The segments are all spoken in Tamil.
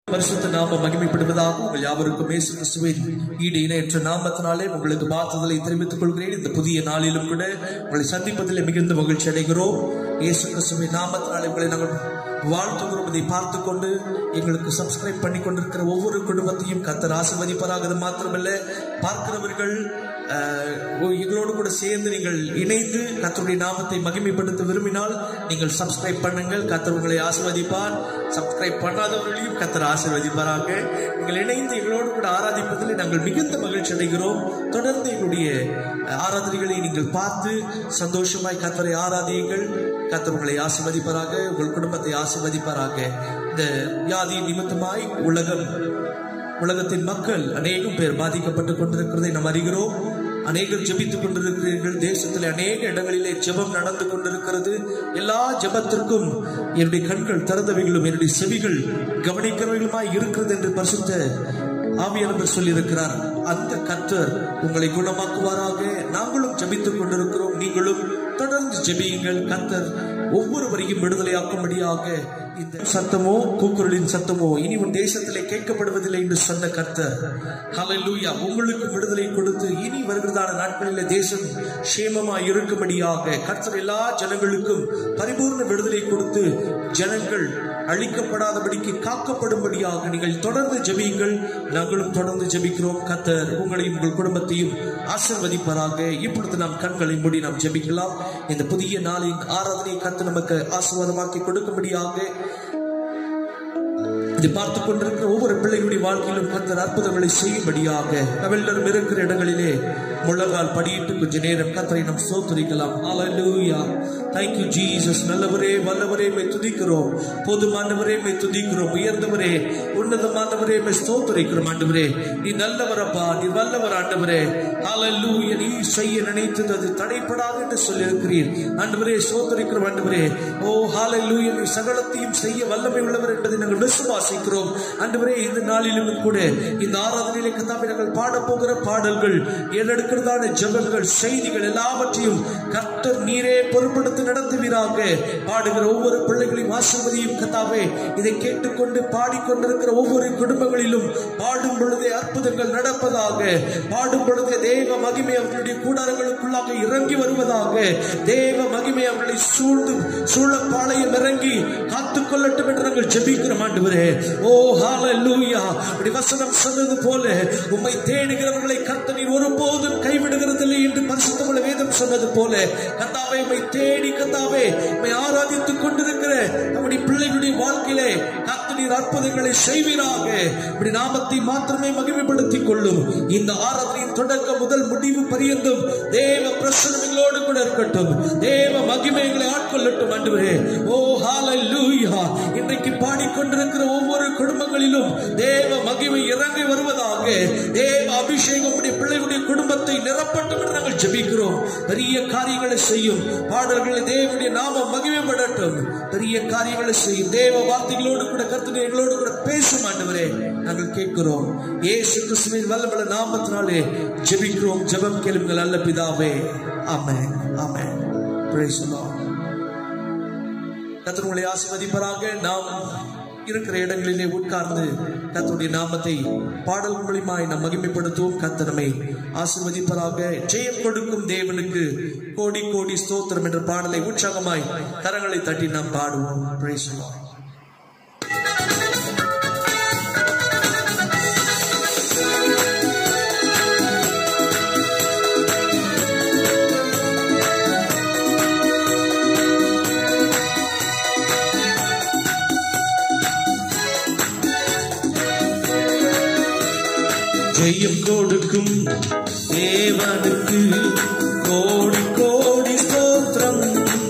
பரிசுத்த நாம மகிமைப்படுவதாக உங்கள் யாவருக்கும் இயேசு கிறிஸ்துவின் ஈடு இணையற்ற நாமத்தினாலே உங்களுக்கு வாழ்த்துதலை தெரிவித்துக் கொள்கிறேன் இந்த புதிய நாளிலும் கூட உங்களை சந்திப்பதில் மிகுந்த மகிழ்ச்சி அடைகிறோம் இயேசு கிறிஸ்துவின் நாமத்தினாலே உங்களை நாங்கள் வாழ்த்துகிறோம் இதை பார்த்து கொண்டு எங்களுக்கு சப்ஸ்கிரைப் பண்ணி கொண்டிருக்கிற ஒவ்வொரு குடும்பத்தையும் கத்தர் ஆசிர்வதிப்பாராக அது மாத்திரமல்ல பார்க்கிறவர்கள் அஹ், எங்களோடு கூட சேர்ந்து நீங்கள் இணைந்து கத்தருடைய நாமத்தை மகிமைப்படுத்த விரும்பினால் நீங்கள் சப்ஸ்கிரைப் பண்ணுங்கள் கத்தர் உங்களை ஆசிர்வதிப்பார் சப்ஸ்கிரைப் பண்ணாதவர்களையும் கத்தர் ஆசிர்வதிப்பாராக நீங்கள் இணைந்து எங்களோடு கூட ஆராதிப்பதில் நாங்கள் மிகுந்த மகிழ்ச்சி அடைகிறோம் தொடர்ந்து எங்களுடைய அஹ், ஆராதனைகளை நீங்கள் பார்த்து சந்தோஷமாய் கத்தரை ஆராதியுங்கள் கத்தர் உங்களை ஆசிர்வதிப்பாராக உங்கள் குடும்பத்தை ஆசிர்வதிப்பாராக இந்த வியாதி நிமித்தமாய் உலகம் உலகத்தின் மக்கள் அநேகம் பேர் பாதிக்கப்பட்டுக் கொண்டிருக்கிறதை நாம் அறிகிறோம் அநேகர் ஜெபித்துக் கொண்டிருக்கிறீர்கள் தேசத்தில் அநேக இடங்களிலே ஜெபம் நடந்து கொண்டிருக்கிறது எல்லா ஜெபத்திற்கும் என்னுடைய கண்கள் திறந்தவைகளும் என்னுடைய செவிகள் கவனிக்கிறவைகளுமாய் இருக்கிறது என்று பரிசுத்த ஆவியானவர் சொல்லியிருக்கிறார் அந்த கர்த்தர் உங்களை குணமாக்குவாராக நாங்களும் ஜெபித்துக் கொண்டிருக்கிறோம் நீங்களும் தொடர்ந்து ஜெபியுங்கள் கர்த்தர் ஒவ்வொருவரையும் விடுதலையாக்கும்படியாக இந்த சத்தமோ கூக்குரலின் சத்தமோ இனி உன் தேசத்திலே கேட்கப்படுவதில்லை என்று சொன்ன கர்த்தர் ஹalleluya உங்களுக்கு விடுதலை கொடுத்து இனி வருகிறதான நாட்களிலே தேசம் சேமமாய் இருக்கும்படியாக கர்த்தர் எல்லா ஜனங்களுக்கும் பரிபூர்ண விடுதலை கொடுத்து ஜனங்கள் அழிக்கப்படாதபடிக்கு காக்கப்படும்படியாக நீங்கள் தொடர்ந்து ஜெபியுங்கள் நாங்களும் தொடர்ந்து ஜெபிக்கிறோம் கர்த்தர் உங்களையும் உங்கள் குடும்பத்தையும் ஆசிர்வதிப்பாராக இப்பொழுது நாம் கண்களை மூடி நாம் ஜெபிக்கலாம் இந்த புதிய நாளின் ஆராதனை கர்த்தர் நமக்கு ஆசீர்வாதமாக்கி கொடுக்கும்படியாக இதை பார்த்துக் கொண்டிருக்கிற ஒவ்வொரு பிள்ளைகளுடைய வாழ்க்கையிலும் கர்த்தர் அற்புதங்களை செய்யும்படியாக நம்ம எல்லாரும் இருக்கிற இடங்களிலே முழங்கால் படியிட்டு கொஞ்ச நேரம் கர்த்தரை நாம் சோத்தரிக்கலாம் ஹalleluya thank you jesus நல்லவரே வல்லவரே மே துதிக்கிறோம் போதுமானவரே மே துதிக்கிறோம் உயர்ந்தவரே உன்னதமானவரே மே ஸ்தோத்திரிக்கிறோம் ஆண்டவரே நீ நல்லவரப்பா நீ வல்லவர் ஆண்டவரே ஹalleluya நீ செய்ய நினைத்தது அது தடைப்படாது என்று சொல்லியிருக்கிறீர் ஆண்டவரே ஸ்தோத்திரிக்கிறோம் ஆண்டவரே ஓ ஹalleluya நீ சகலத்தையும் செய்ய வல்லமை உள்ளவர் என்பதை நாங்கள் விசுவாசிக்கிறோம் ஆண்டவரே இந்த நாளிலும் கூட இந்த ஆராதனையிலே கத்தாவை நாங்கள் பாட போகிற பாடல்கள் ஏறெடுக்கிறதான ஜெபங்கள் செய்திகள் எல்லாவற்றையும் கர்த்தர் நீரே பொறுப்படுத்தி நடத்துவீராக பாடுகிற ஒவ்வொரு பிள்ளைகளையும் ஆசிர்வதியும் கத்தாவே இதை கேட்டுக்கொண்டு பாடிக்கொண்டிருக்கிற ஒவ்வொரு குடும்பங்களிலும் பாடும் பொழுதே அற்புதங்கள் நடப்பதாக பாடும் பொழுதே தேவ மகிமை அவர்களுடைய கூடாரங்களுக்குள்ளாக இறங்கி வருவதாக தேவ மகிமை அவர்களை சூழ்ந்து சூழப்பாளையம் இறங்கி காத்துக் கொள்ளட்டும் என்று நாங்கள் ஜெபிக்கிறோம் ஆண்டவரே ஓ ஹalleluya இப்படி வசனம் சொன்னது போல உம்மை தேடுகிறவர்களை கர்த்தர் நீர் ஒருபோதும் கைவிடுகிறதில்லை என்று பரிசுத்தமுள்ள வேதம் சொன்னது போல கர்த்தாவே உம்மை தேடி கர்த்தாவே உம்மை ஆராதித்துக் கொண்டிருக்கிற நம்முடைய பிள்ளைகளுடைய வாழ்க்கையிலே கர்த்தர் நீர் அற்புதங்களை செய்வீராக இப்படி நாமத்தை மாத்திரமே மகிமைப்படுத்திக் கொள்ளும் இந்த ஆராதனையின் தொடக்கம் முதல் முடிவு பரியந்தும் தேவ பிரசனம் எங்களோடு கூட இருக்கட்டும் தேவ மகிமை எங்களை ஆட்கொள்ளட்டும் ஆண்டவரே ஓ ஹalleluya இன்றைக்கு பாடிக்கொண்டிருக்கிற ஒவ்வொரு குடும்பங்களிலும் தேவ மகிமை இறங்கி வருவதாக தேவ அபிஷேகம் உடைய பிள்ளைகளுடைய குடும்பத்தை நிரப்பட்டும் என்று நாங்கள் ஜெபிக்கிறோம் பெரிய காரியங்களை செய்யும் பாடல்களை தேவனுடைய நாமம் மகிமைப்படட்டும் பெரிய காரியங்களை செய்யும் தேவ வார்த்தைகளோடு கூட கர்த்தர் எங்களோடு கூட பேசும் ஆண்டவரே நாங்கள் கேட்கிறோம் ஏசு கிறிஸ்துவின் வல்லமல நாமத்தினாலே ஜெபிக்கிறோம் ஜெபம் கேளுங்கள் நல்ல பிதாவே ஆமென் ஆமென் praise the Lord கர்த்தர் உங்களை ஆசிர்வதிப்பராக நாம் இருக்கிற இடங்களிலே உட்கார்ந்து கர்த்தருடைய நாமத்தை பாடல் மூலியமாய் நாம் மகிமைப்படுத்துவோம் கர்த்தரமை ஆசிர்வதிப்பராக ஜெயம் கொடுக்கும் தேவனுக்கு கோடி கோடி ஸ்தோத்திரம் என்ற பாடலை உற்சாகமாய் கரங்களை தட்டி நாம் பாடுவோம் Praise the Lord. ஜெயம் கொடுக்கும் தேவனுக்கு கோடி கோடி ஸ்தோத்திரம்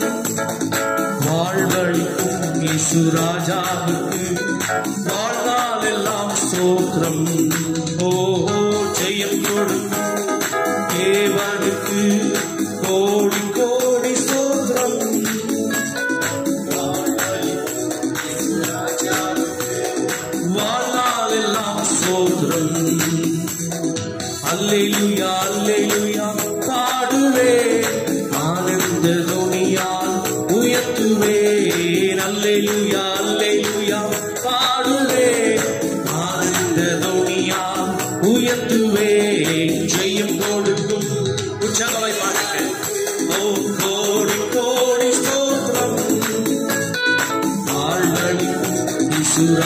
வாழ்வழிக்கும் இயேசு ராஜாவுக்கு வாழ்நாள் எல்லாம் ஸ்தோத்திரம் ஓ ஓ, ஜெயம் கொடுக்கும் தேவனுக்கு கோடி கோடி ஸ்தோத்திரம் வாழ்நாள் எல்லாம் ஸ்தோத்திரம் அல்லேலூயா அல்லேலூயா பாடுவே ஆனந்த துணியால் உயர்த்துவேன் அல்லேலூயா அல்லேலூயா பாடுவே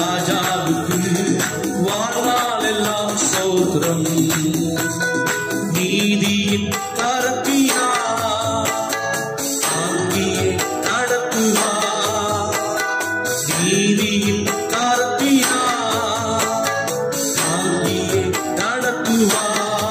ராஜாவுக்கு வாழ்நாள் எல்லாம் சோத்திரம் நீதியின் கரத்தியா தாங்கியே நடத்துவா நீதியின் கரத்தியா தாங்கியே நடத்துவா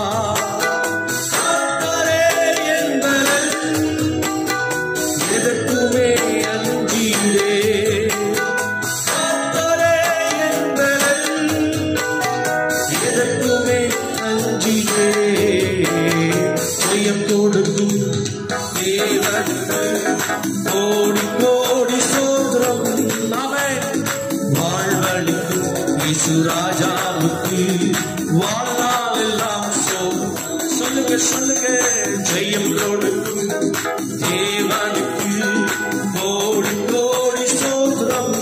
கர்த்தரே என்பவன் எதற்குமே அஞ்சிலே கர்த்தரே என்பவன் எதற்குமே அஞ்சிலே ஜெயம் கொடுக்கும் தேவனுக்கு கோடி கோடி சோதரம் அவன் வாழ்வழிக்கும் இயேசு ராஜாவுக்கு வாழ்நாள் எல்லாம் சோ சொல்லுங்க சொல்லுங்க ஜெயம் கொடுக்கும் தேவனுக்கு கோடி கோடி சோதரம்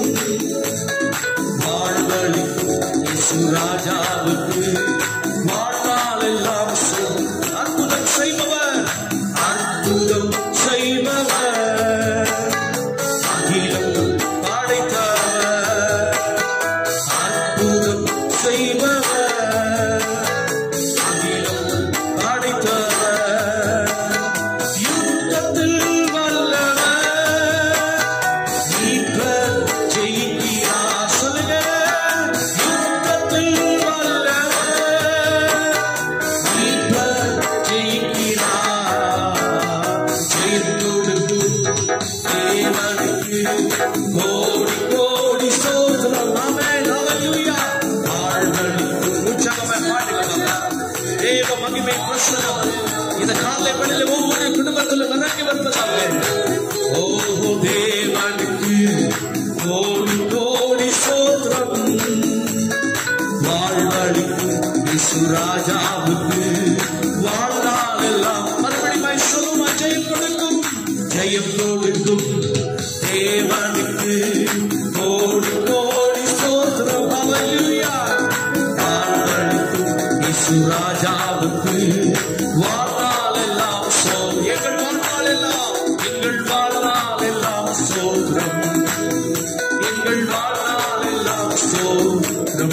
வாழ்வழிக்கும் இயேசு ராஜாவுக்கு வாழ்நாள் எல்லாம் சோ அற்புதம் செய்பவர் அற்புதம் செய்பவர் அகிலம் படைத்தவர் அற்புதம் செய்பவர் அகிலம் படைத்தவர் யுத்தத்தில் வல்லவர் மீட்பர் ஜெயிக்கிறார் சொல்லுங்க யுத்தத்தில் வல்லவர் மீட்பர் ஜெயிக்கிறார் ஜெயம் கொடுக்கும் தேவனுக்கு கோடி கோடி சோதரம் ஆமென் ஹalleluya வாழ்வழிக்கும் உற்சாகமாய் பாடுகிறோம் தேவ மகிமை பிரசனம் இந்த காலை வேளையில ஒவ்வொரு குடும்பத்திலும் இறங்கி வருவதாக ஓ தேவனுக்கு கோடி கோடி சோதரம் வாழ்வழிக்கும் இயேசு ராஜாவுக்கு வாழ்நாள் எல்லாம் மறுபடியும் சொல்லுமா ஜெயம் கொடுக்கும் ஜெயம் கொடுக்கும் தேவனுக்கு கோடி கோடி சோதரம் ஹalleluya வாழ்வழிக்கும் இயேசு ராஜாவுக்கு வாழ்நாள் எல்லாம் சோ எங்கள் வாழ்நாள் எல்லாம் எங்கள் வாழ்நாள் எல்லாம் சோதரம் எங்கள் வாழ்நாள் எல்லாம் சோதரம்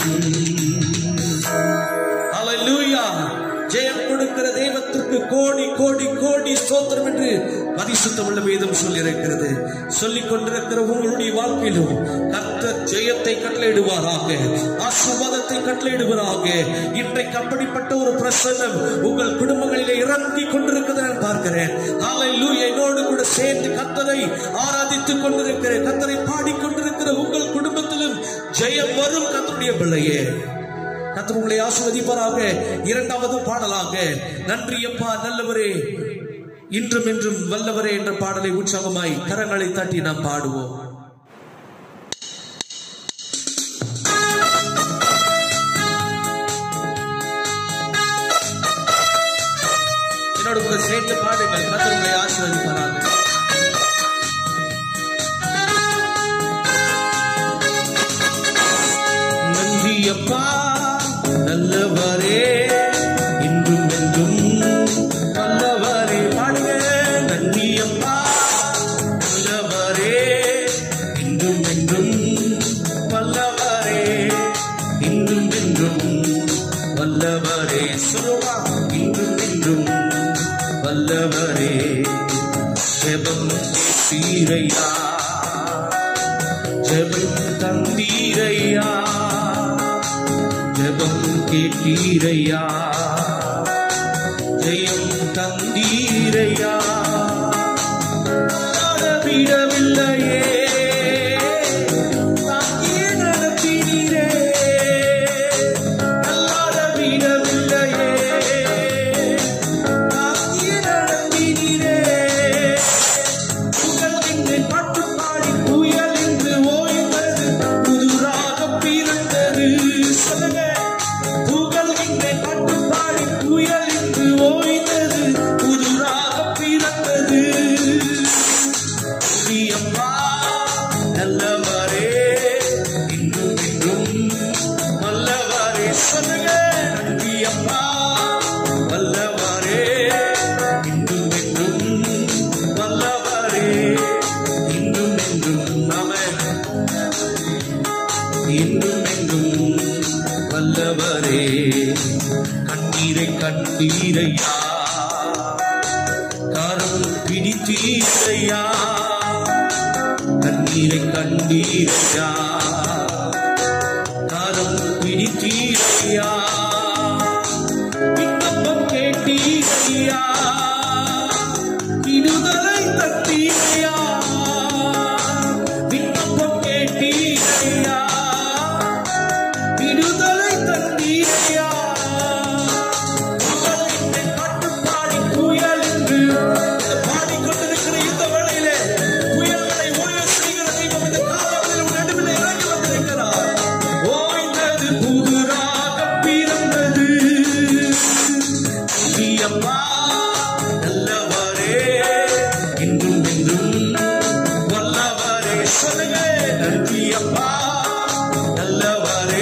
ஹalleluya ஜெயம் கொடுக்கிற தெய்வத்திற்கு கோடி கோடி கோடி ஸ்தோத்திரம் என்று பரிசுத்தமுள்ள வேதம் சொல்லியிருக்கிறது சொல்லிக் கொண்டிருக்கிற உங்களுடைய வாழ்க்கையிலும் கர்த்தர் ஜெயத்தை கட்டளையிடுவாராக ஆசீர்வாதத்தை கட்டளையிடுவாராக இன்றைக்கு அப்படிப்பட்ட ஒரு பிரசன்னம் உங்கள் குடும்பங்களிலே இறங்கி கொண்டிருக்கிறதை நான் பார்க்கிறேன் ஹalleluya என்னோடு கூட சேர்ந்து கர்த்தரை ஆராதித்துக் கொண்டிருக்கிற கர்த்தரை பாடிக்கொண்டிருக்கிற உங்கள் குடும்பத்திலும் ஜெயம் வரும் கர்த்தருடைய பிள்ளையே கர்த்தர் உங்களை ஆசிர்வதிப்பாராக இரண்டாவது பாடலாக நன்றி அப்பா நல்லவரே இன்றும் என்றும் வல்லவரே என்ற பாடலை உற்சாகமாய் கரங்களை தட்டி நாம் பாடுவோம் என்னோட கூட சேர்ந்து பாடுங்கள் கர்த்தர் உங்களை ஆசிர்வதிப்பாராக நன்றி அப்பா நல்லவரே இன்றும் என்றும் நல்லவரே பாடுங்க நன்றி அப்பா நல்லவரே இன்றும் என்றும் வல்லவரே இன்றும் என்றும் வல்லவரே சொல்லுவா இன்றும் என்றும் வல்லவரே ஜெபம் சீரையா ஜெபம் தந்தீரையா ஜெபம் கேட்டீரையா ஜெயம் தந்தீரையா விடவில்லையே தாங்கியே நடத்தினீரே அல்லாத விடவில்லையே தாங்கியே நடத்தினீரே புகழ் என்று பாட்டு பாடி புயல் என்று ஓய்ந்தது புதுராக பிறந்தது சொல்லுங்க புகழ் என்று பாட்டு பாடி புயல் என்று ஓய்ந்தது புதுராக பிறந்தது அம்மா நல்லவரே இன்றும் இன்றும் நல்லவரே சொல்லுங்க நன்றி அம்மா வல்லவரே இன்றும் என்றும் வல்லவரே இன்றும் என்றும் அவன் இன்றும் இன்றும் என்றும் வல்லவரே கண்ணீரை கண்டீரையா கரம் பிடித்தீரையா கண்ணீரை கண்டீரையா கரம் பிடித்தீரையா விண்ணப்பம் கேட்டீரையா விடுதலை தந்தீரையா விண்ணப்பம் கேட்டீரையா விடுதலை தந்தீரையா உலகினை கட்டுப்பாடி புயல் என்று இந்த பாடிக்கொண்டிருக்கிற இந்த வேளையிலே புயல்களை ஓய செய்கிற தெய்வம் இந்த காலங்களில் உன் நடுவிலே இறங்கி வந்திருக்கிறார் ஓய்ந்தது புது ராகம் பிறந்தது அப்பா நல்லவரே இன்றும் என்றும் வல்லவரே சொல்லுங்க நன்றி அப்பா நல்லவரே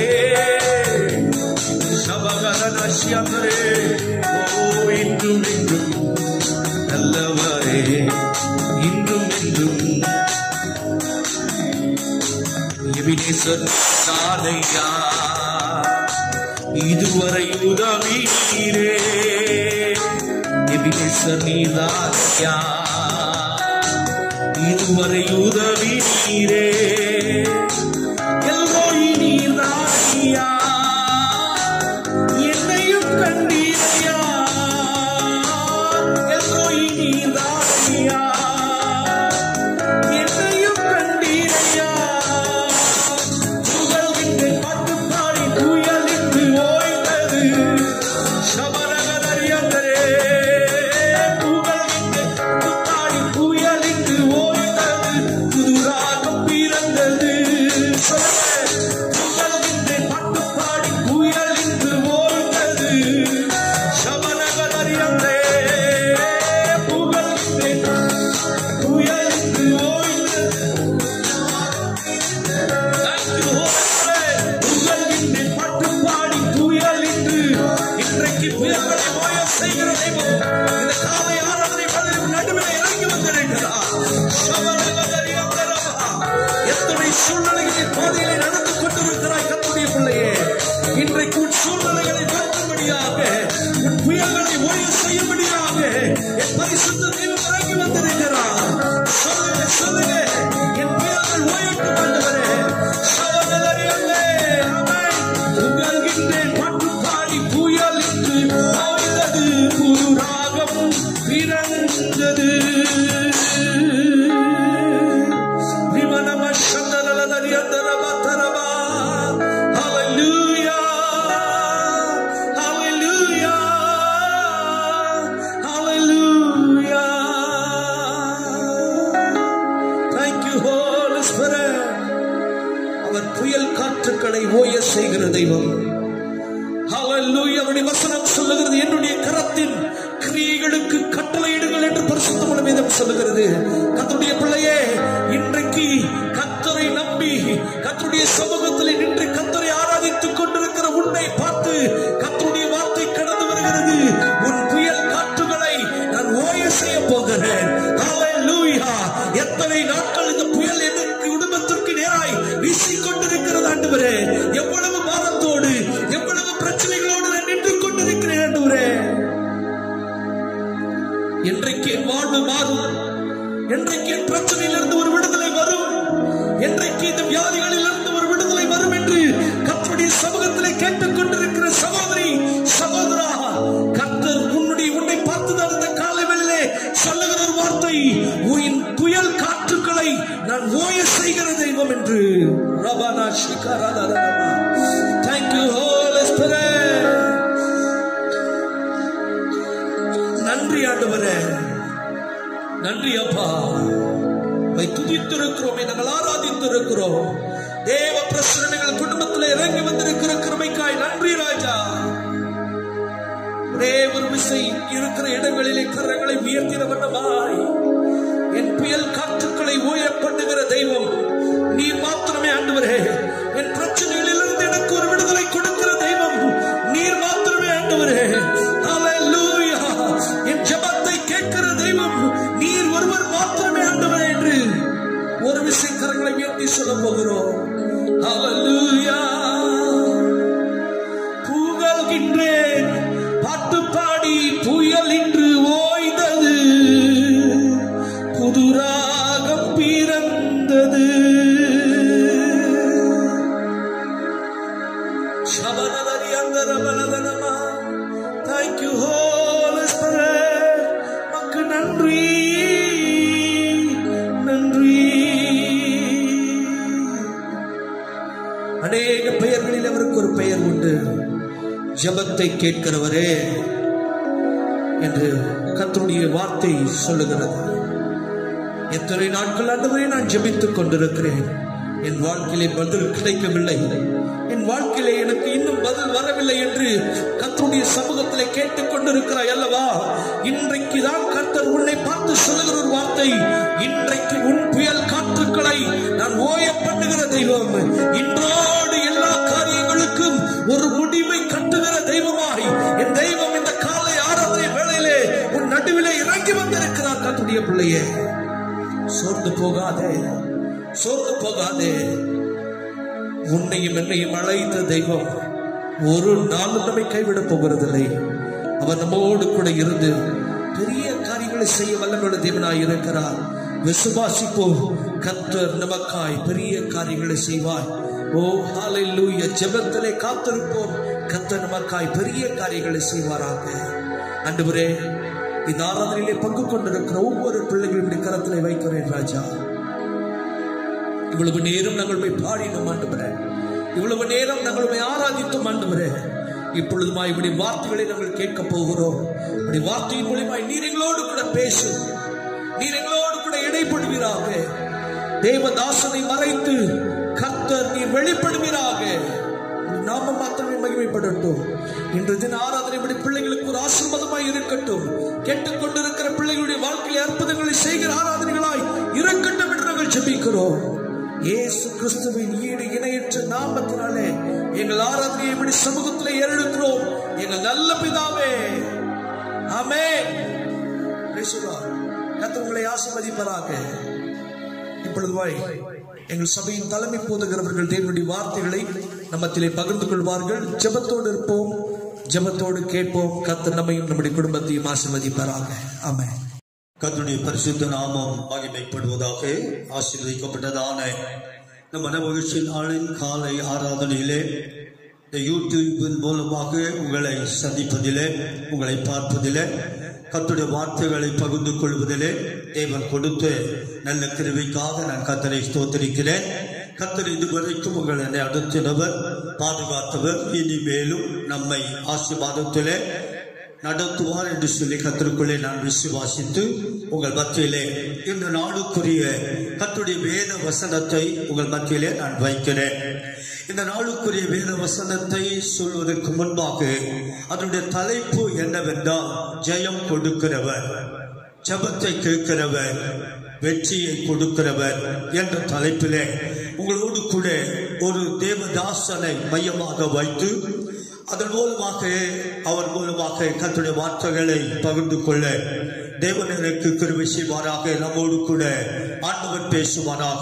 சபகரனசியந்தரே ஓ இன்றும் என்றும் நல்லவரே இன்றும் என்றும் எபினேசர் சாலையா இதுவரை உதவி நீரே எபினேசர் நீதாயா இதுவரை உதவி நீரே எல்லோய் நீதாயா என்னையும் கண்டீரையா எல்லோய் நீதாயா என்னையும் கண்டீரையா புகழ்கின்ற பாட்டுப்பாடி புயலிட்டு ஓய்ந்தது சபரகதரியந்தரே புகழ்கின்ற பாட்டுப்பாடி புயலிட்டு ஓய்ந்தது புதுராகம் பிறந்தது சொல்லுங்க. புகழ்கின்ற பாட்டுப்பாடி புயலிட்டு ஓய்ந்தது சபரகதரியந்தரே புகழ்கின்ற புயலிட்டு ஓய்ந்தது புகழ்கின்றேன் பாட்டு பாடி புயலின்று இன்றைக்கு புயல்களை ஓய செய்கிற தெய்வம் இந்த காலை ஆராதனை பதிலும் நடுவில் இறங்கி வந்திருக்கிறார் சபரகதரியந்தரமா. எத்தனை சூழ்நிலைகளில் பாதையிலே நடந்து கொண்டிருக்கிறாய் கத்துடைய பிள்ளையே இன்றைக்கு உன் சூழ்நிலைகளை மாற்றும்படியாக உன் புயல்களை ஓய செய்யும்படியாக என் பரிசுத்த தெய்வம் இறங்கி வந்திருக்கிறார் சொல்லுங்க சொல்லுங்க என் புயல்கள் ஓயட்டும் ஆண்டவரே சகோதரர்களே, ஆமென். புகழ்கின்றேன் பாட்டு பாடி புயல் என்று ஓய்ந்தது புது ராகம் பிறந்தது விமனம சந்தனலதரியந்தரமத்தரமா. Hallelujah. Hallelujah. Hallelujah. Thank you, Holy Spirit. அவர் புயல் காற்றுக்களை ஓய செய்கிற தெய்வம் Hallelujah. அவருடைய வசனம் சொல்லுகிறது என்னுடைய கரத்தின் கிரியைகளுக்கு கட்டளையிடுங்கள் என்று பரிசுத்த வேதம் சொல்லுகிறது கத்தருடைய பிள்ளையே இன்றைக்கு கத்தரை நம்பி கத்தருடைய சமூகத்தில் நின்று கத்தரை ஆராதித்துக் கொண்டிருக்கிற உன்னை பார்த்து கத்தருடைய வார்த்தை கடந்து வருகிறது உன் புயல் காற்றுகளை நான் ஓய செய்ய போகிறேன் Hallelujah. எத்தனை நாட்கள் இந்த புயல் எனக்கு குடும்பத்திற்கு நேராய் வீசிக்கொண்டிருக்கிறது ஆண்டவரே எவ்வளவு பாரத்தோடு எவ்வளவு பிரச்சனைகளோடு நான் நின்று கொண்டிருக்கிறேன் ஆண்டவரே என்றைக்கு என் வாழ்வு மாறும் என்றைக்கு என் பிரச்சனையிலிருந்து ஒரு விடுதலை வரும் என்றைக்கு இந்த வியாதிகளிலிருந்து ஒரு விடுதலை வரும் என்று கர்த்தருடைய சமூகத்திலே கேட்டுக் கொண்டிருக்கிற சகோதரி சகோதரா கர்த்தர் உன்னுடைய உன்னை பார்த்துதான் இந்த காலவெளியிலே சொல்லுகிற ஒரு வார்த்தை உன் புயல் காற்றுக்களை நான் ஓய செய்கிற தெய்வம் என்று ரபானா ஷிகாரா தேங்க்யூ ஹோலி ஸ்பிரிட் நன்றி ஆண்டவரே நன்றி அப்பா உம்மை துதித்திருக்கிறோம் நாங்கள் ஆராதித்திருக்கிறோம் தேவ பிரசனங்கள் குடும்பத்தில் இறங்கி வந்திருக்கிற கிருமைக்காய் நன்றி ராஜா ஒரே ஒரு விசை இருக்கிற இடங்களிலே கரங்களை உயர்த்தின வண்ணமாய் என் புயல் காற்றுக்களை ஓய பண்ணுகிற தெய்வம் நீர் மாத்திரமே ஆண்டவரே என் பிரச்சனைகளிலிருந்து எனக்கு ஒரு விடுதலை கொடுக்கிற தெய்வம் நீர் மாத்திரமே ஆண்டவரே ஹalleluya என் ஜெபத்தை கேட்கிற தெய்வம் நீர் ஒருவர் மாத்திரமே ஆண்டவரே என்று ஒரு விசை கரங்களை உயர்த்தி சொல்ல போகிறோம் ஹalleluya சபதரி அந்தரபலதனமா Thank you, Holy Spirit. மக்கு நன்றி நன்றி அநேக பெயர்களில் அவருக்கு ஒரு பெயர் உண்டு ஜபத்தை கேட்கிறவரே என்று கர்த்தருடைய வார்த்தை சொல்லுகிறது எத்தனை நாட்கள் ஆண்டவரே நான் ஜெபித்துக் கொண்டிருக்கிறேன் என் வாழ்க்கையிலே பதில் கிடைக்கவில்லை என் வாழ்க்கையிலே எனக்கு இன்னும் பதில் வரவில்லை என்று கர்த்தருடைய சமூகத்திலே கேட்டுக் கொண்டிருக்கிறாய் அல்லவா இன்றைக்கு தான் கர்த்தர் உன்னை பார்த்து சொல்லுகிற ஒரு வார்த்தை இன்றைக்கு உன் புயல் காற்றுக்களை நான் ஓய பண்ணுகிற தெய்வம் இன்றோடு எல்லா காரியங்களுக்கும் ஒரு முடிவை கட்டுகிற தெய்வமாய் என் தெய்வம் இந்த காலை ஆராதனை வேளையிலே உன் நடுவிலே இறங்கி வந்திருக்கிறார் கர்த்தருடைய பிள்ளையே சோர்ந்து போகாதே சோர்ந்து போகாதே உன்னையும் என்னையும் அழைத்த தெய்வம் ஒரு நாளும் நம்மை கைவிடப் போகிறதில்லை அவர் நம்மோடு கூட இருந்து பெரிய காரியங்களை செய்ய வல்லமையுள்ள தேவனாய் இருக்கிறார் விசுவாசிப்போம் கர்த்தர் நமக்காய் பெரிய காரியங்களை செய்வார் ஓ ஹalleluya ஜெபத்திலே காத்திருப்போம் கர்த்தர் நமக்காய் பெரிய காரியங்களை செய்வாராக ஆண்டவரே இந்த ஆராதனையிலே பங்கு கொண்டிருக்கிற ஒவ்வொரு பிள்ளைகளுடைய கரத்திலே வைக்கிறேன் ராஜா இவ்வளவு நேரம் நாங்கள் போய் பாடினோம் ஆண்டவரே இவ்வளவு நேரம் நாங்கள் உம்மை ஆராதித்தோம் ஆண்டவரே இப்பொழுதுமா இப்படி வார்த்தைகளை நாங்கள் கேட்க போகிறோம் இப்படி வார்த்தையின் மூலியமாய் நீர் எங்களோடு கூட பேசு நீர் எங்களோடு கூட இடைப்படுவீராக தேவதாசனை மறைத்து கர்த்தர் நீ வெளிப்படுவீராக உம் நாமம் மாத்திரமே மகிமைப்படட்டும் இன்று தின ஆராதனை இப்படி பிள்ளைகளுக்கு ஒரு ஆசீர்வாதமாய் இருக்கட்டும் கேட்டுக்கொண்டிருக்கிற பிள்ளைகளுடைய வாழ்க்கையில் அற்புதங்களை செய்கிற ஆராதனைகளாய் இருக்கட்டும் என்று நாங்கள் ஜெபிக்கிறோம் இயேசு கிறிஸ்துவின் ஈடு இணையற்ற நாமத்தினாலே எங்கள் ஆராதனையை இப்படி சமூகத்தில் ஏறெடுக்கிறோம் எங்கள் நல்ல பிதாவே ஆமென் கர்த்தர் உங்களை ஆசீர்வதிப்பாராக இப்பொழுதுவாய் எங்கள் சபையின் தலைமை போதுகிறவர்கள் தேவனுடைய வார்த்தைகளை நம்மத்திலே பகிர்ந்து கொள்வார்கள் ஜெபத்தோடு இருப்போம் ஜெபத்தோடு கேட்போம் கர்த்தர் நம்மையும் நம்முடைய குடும்பத்தையும் ஆசீர்வதிப்பாராக ஆமென் கர்த்தருடைய பரிசுத்த நாமம் மகிமைப்படுவதாக ஆசீர்வதிக்கப்பட்டதான இந்த மன மகிழ்ச்சி நாளின் காலை ஆராதனையிலே இந்த யூடியூபின் மூலமாக உங்களை சந்திப்பதிலே உங்களை பார்ப்பதிலே கர்த்தருடைய வார்த்தைகளை பகிர்ந்து கொள்வதிலே தேவன் கொடுத்த நல்ல கிருவிக்காக நான் கத்தரை ஸ்தோத்தரிக்கிறேன் கத்தர் இதுவரைக்கும் உங்களை நடத்தினவர் பாதுகாத்தவர் இனிமேலும் நம்மை ஆசீர்வாதத்திலே நடத்துவார் என்று சொல்லி கத்திற்குள்ளே நான் விசுவாசித்து உங்கள் மத்தியிலே இந்த நாளுக்குரிய கத்துடைய வேத வசனத்தை உங்கள் மத்தியிலே நான் வைக்கிறேன் இந்த நாளுக்குரிய வேத வசனத்தை சொல்வதற்கு முன்பாக அதனுடைய தலைப்பு என்னவென்றால் ஜெயம் கொடுக்கிறவர் ஜபத்தை கேட்கிறவர் வெற்றியை கொடுக்கிறவர் என்ற தலைப்பிலே உங்களோடு கூட ஒரு தேவதாசனை மையமாக வைத்து அதன் மூலமாக அவர் மூலமாக கத்துடைய வார்த்தைகளை பகிர்ந்து கொள்ள தேவன் எனக்கு கிருபை செய்வாராக நம்மோடு கூட ஆண்டவர் பேசுவாராக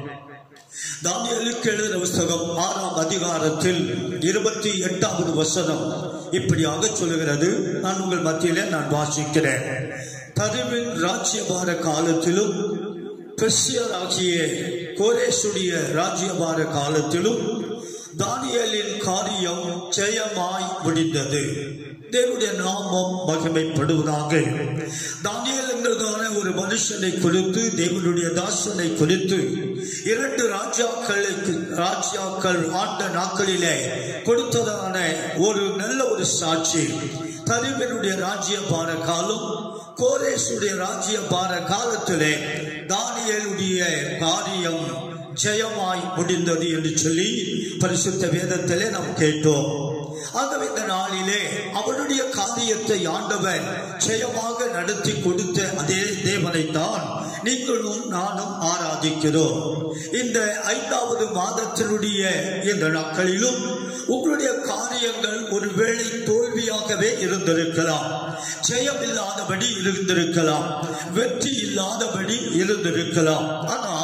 தானியலுக்கு எழுதின புஸ்தகம் ஆறாம் அதிகாரத்தில் இருபத்தி எட்டாவது வசனம் இப்படியாக சொல்லுகிறது நான் உங்கள் மத்தியிலே நான் வாசிக்கிறேன் தருவின் ராஜ்யபார காலத்திலும் பெர்சியராகிய கோரேசுடைய ராஜ்யபார காலத்திலும் தானியலின் காரியம் ஜெயமாய் முடிந்தது தேவனுடைய நாமம் மகிமைப்படுவதாக தானியல் என்கிறதான ஒரு மனுஷனை குறித்து தேவனுடைய தாசனை குறித்து இரண்டு ராஜாக்களுக்கு ராஜாக்கள் ஆண்ட நாட்களிலே கொடுத்ததான ஒரு நல்ல ஒரு சாட்சி தரிவனுடைய ராஜ்யபார காலம் கோரேசுடைய ராஜ்யபார காலத்திலே தானியலுடைய காரியம் ஜெயமாய் முடிந்தது என்று சொல்லி பரிசுத்த வேதத்திலே நாம் கேட்டோம் ஆகவே இந்த நாளிலே அவருடைய காரியத்தை ஆண்டவன் ஜெயமாக நடத்தி கொடுத்த அதே தேவனை தான் நீங்களும் நானும் ஆராதிக்கிறோம் இந்த ஐந்தாவது மாதத்தினுடைய இந்த நாட்களிலும் உங்களுடைய காரியங்கள் ஒருவேளை தோல்வியாகவே இருந்திருக்கலாம் ஜெயம் இல்லாதபடி இருந்திருக்கலாம் வெற்றி இல்லாதபடி இருந்திருக்கலாம் ஆனால்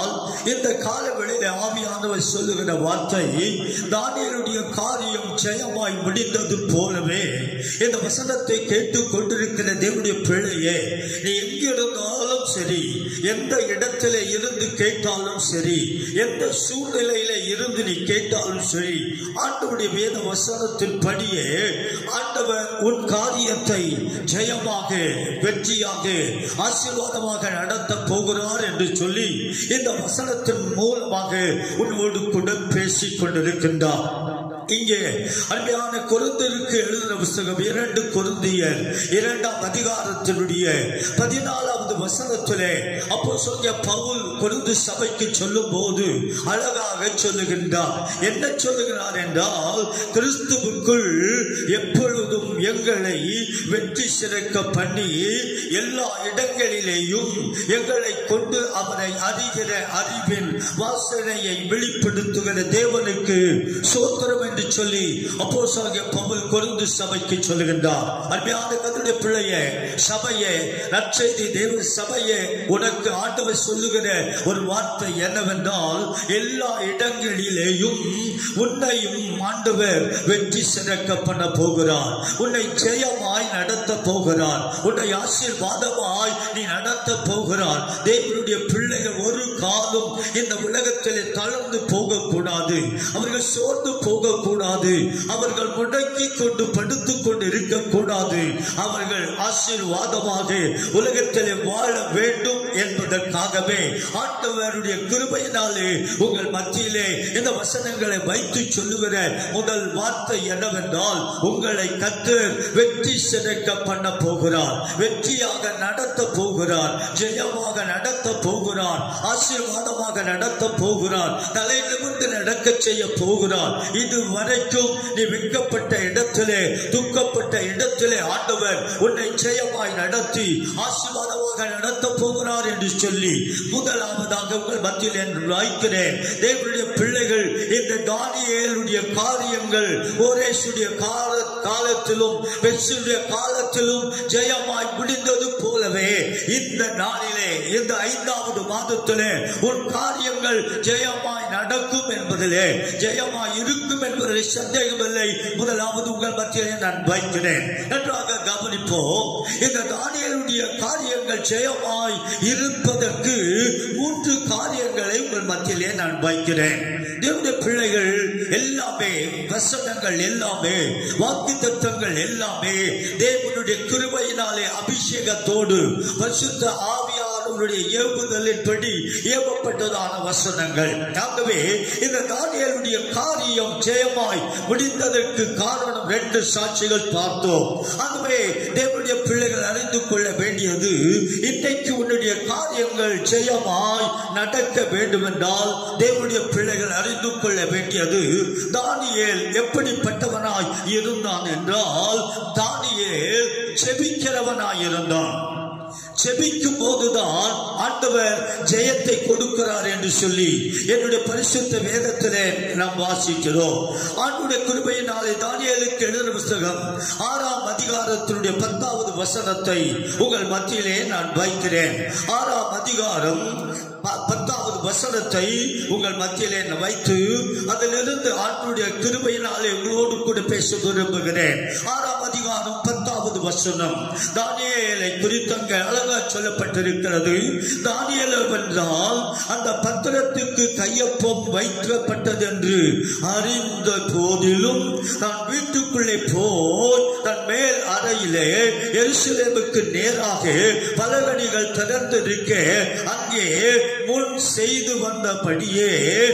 இந்த கால வேளையில ஆவியானவர் சொல்லுகிற வார்த்தை தானியலுடைய காரியம் ஜெயமாய் முடிந்தது போலவே இந்த வசனத்தை கேட்டுக் கொண்டிருக்கிற தேவனுடைய பிள்ளையே நீ எங்கிருந்தாலும் சரி எந்த இடத்திலே இருந்து கேட்டாலும் சரி எந்த சூழ்நிலையில இருந்து நீ கேட்டாலும் சரி ஆண்டவருடைய வேத வசனத்தின் படியே ஆண்டவர் உன் காரியத்தை ஜெயமாக வெற்றியாக ஆசீர்வாதமாக நடத்த போகிறார் என்று சொல்லி இந்த வசனத்தின் மூலமாக உன்னோடு கூட பேசிக் கொண்டிருக்கின்றார் இங்கே அருமையான கொருந்தருக்கு எழுதின புஸ்தகம் இரண்டு கொருந்தியர் இரண்டாம் அதிகாரத்தினுடைய பதினாலாவது வசனத்திலே அப்போ சொல்ல பவுல் கொருந்து சபைக்கு சொல்லும் போது அழகாக சொல்லுகின்றார் என்ன சொல்லுகிறார் என்றால் கிறிஸ்துவுக்குள் எப்பொழுதும் எங்களை வெற்றி சிறக்க பண்ணி எல்லா இடங்களிலேயும் எங்களை கொண்டு அவரை அறிகிற அறிவின் வாசனையை வெளிப்படுத்துகிற தேவனுக்கு சோத்திரம் என்று சொல்லி அப்போ பவுல் கொருந்து சபைக்கு சொல்லுகின்றார் அருமையான கருடைய பிள்ளைய சபையே நற்செய்தி தேவ சபையே உனக்கு ஆண்டவர் சொல்லுகிற ஒரு வார்த்தை என்னவென்றால் எல்லா இடங்களிலேயும் உன்னையும் ஆண்டவர் வெற்றி சிறக்க பண்ண போகிறார் உன்னை ஜெயமாய் நடத்த போகிறார் உன்னை ஆசீர்வாதமாய் நீ நடத்த போகிறார் தேவனுடைய பிள்ளைகள் ஒரு காலம் இந்த உலகத்திலே தளர்ந்து போகக்கூடாது அவர்கள் சோர்ந்து போகக்கூடாது அவர்கள் முடக்கி கொண்டு படுத்துக் கொண்டு இருக்கக்கூடாது அவர்கள் ஆசீர்வாதமாக உலகத்திலே வாழ வேண்டும் என்பதற்காகவே ஆண்டவருடைய கிருபையினாலே உங்கள் மத்தியிலே இந்த வசனங்களை வைத்து சொல்லுகிற முதல் வார்த்தை என்னவென்றால் உங்களை கத்து வெற்றி சிறக்க பண்ண போகிறார் வெற்றியாக நடத்த போகிறார் ஜெயமாக நடத்த போகிறார் ஆசீர்வாதமாக நடத்த போகிறார் தலை நிமிர்ந்து நடக்க செய்ய போகிறார் இது வரைக்கும் நீ விற்கப்பட்ட இடத்திலே துக்கப்பட்ட இடத்திலே ஆண்டவர் உன்னை ஜெயமாய் நடத்தி ஆசீர்வாதமாக நடத்த போகிறார் என்று சொல்லி முதலாவதாக உங்கள் மத்தியில் என்று வாய்க்கிறேன் தேவனுடைய பிள்ளைகள் இந்த தானியேலுடைய காரியங்கள் ஓரேசுடைய கால காலத்திலும் பெருசுடைய காலத்திலும் ஜெயமாய் முடிந்தது போலவே இந்த நாளிலே இந்த ஐந்தாவது மாதத்திலே உன் காரியங்கள் ஜெயமாய் நடக்கும் என்பதிலே ஜெயமாய் இருக்கும் என்பதில் சந்தேகமில்லை முதலாவது உங்கள் மத்தியிலே நான் வைக்கிறேன் நன்றாக கவனிப்போம் இந்த தானியலுடைய காரியங்கள் ஜெயமாய் இருப்பதற்கு மூன்று காரியங்களை உங்கள் மத்தியிலே நான் வைக்கிறேன் தேவனுடைய பிள்ளைகள் எல்லாமே வசனங்கள் எல்லாமே வாக்கு தத்துவங்கள் எல்லாமே தேவனுடைய கிருபையினாலே அபிஷேகத்தோடு பரிசுத்த ஆவியானவருடைய ஏவுதலின்படி ஏவப்பட்டதான வசனங்கள் ஆகவே இந்த தானியலுடைய காரியம் ஜெயமாய் முடிந்ததற்கு காரணம் ரெண்டு சாட்சிகள் பார்த்தோம் ஆகவே தேவனுடைய பிள்ளைகள் அறிந்து கொள்ள வேண்டியது இன்றைக்கு உன்னுடைய காரியங்கள் ஜெயமாய் நடக்க வேண்டும் என்றால் தேவனுடைய பிள்ளைகள் அறிந்து கொள்ள வேண்டியது தானியேல் எப்படிப்பட்டவனாய் இருந்தான் என்றால் தானியேல் செபிக்கிறவனாய் இருந்தான் செபிக்கும் போதுதான் ஆண்டவர் ஜெயத்தை கொடுக்கிறார் என்று சொல்லி என்னுடைய பரிசுத்த வேதத்திலே நாம் வாசிக்கிறோம் ஆண்டுடைய கிருபையினாலே தானியலுக்கு எழுதின புஸ்தகம் ஆறாம் அதிகாரத்தினுடைய பத்தாவது வசனத்தை உங்கள் மத்தியிலே நான் வைக்கிறேன் ஆறாம் அதிகாரம் ப- பத்தாவது வசனத்தை உங்கள் மத்தியிலே நான் வைத்து அதிலிருந்து ஆண்டுடைய கிருபையினாலே உங்களோடு கூட பேச விரும்புகிறேன் ஆறாம் அதிகாரம் பத்தாவது வசனம் தானியேலை குறித்தங்க அழகா சொல்லப்பட்டிருக்கிறது தானியேல் என்றால் அந்த பத்திரத்துக்கு கையொப்பம் வைக்கப்பட்டது என்று அறிந்த போதிலும் நான் வீட்டுக்குள்ளே போய் தன் மேல் அறையிலே எருசலேமுக்கு நேராக பலகணிகள் திறந்திருக்க அங்கே முன் செய்து வந்தபடியே